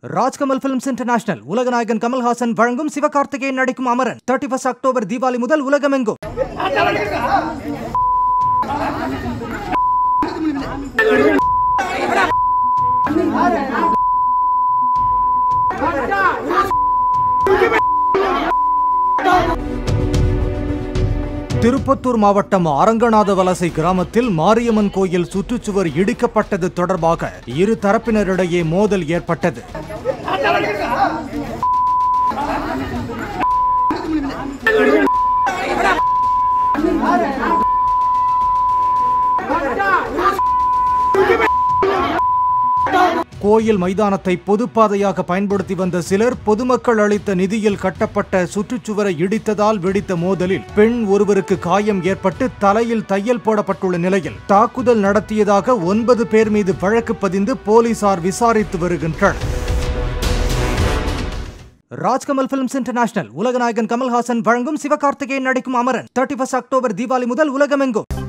Rajkamal films international உலகநாயகன் கமல்ஹாசன் வழங்கும் சிவகார்த்திகேயன் நடிக்கும் Amaran thirty first October Deepavali முதல் உலகமெங்கும் திருப்பத்தூர் மாவட்டம் அரங்கநாத வலசை கிராமத்தில் மாரியம்மன் கோயில் சுற்றுச்சுவர் இடிக்கப்பட்டது தொடர்பாக இரு தரப்பினரிடையே மோதல் ஏற்பட்டது கோயில் மைதானத்தை பொதுப்பாதையாக பயன்படுத்தி வந்த சிலர் பொதுமக்கள் அளித்த நிதியில் கட்டப்பட்ட சுற்றுச்சுவரை இடித்ததால் வெடித்த மோதலில் பெண் ஒருவருக்கு காயம் ஏற்பட்டு தலையில் தையல் போடப்பட்டுள்ள நிலையில் தாக்குதல் நடத்தியதாக ஒன்பது பேர் மீது வழக்கு பதிந்து போலீசார் விசாரித்து வருகின்றனர் ராஜ்கமல் பிலிம்ஸ் இன்டர்நேஷனல் உலகநாயகன் கமல்ஹாசன் வழங்கும் சிவகார்த்திகேயன் நடிக்கும் Amaran thirty first October Deepavali முதல் உலகமெங்கும்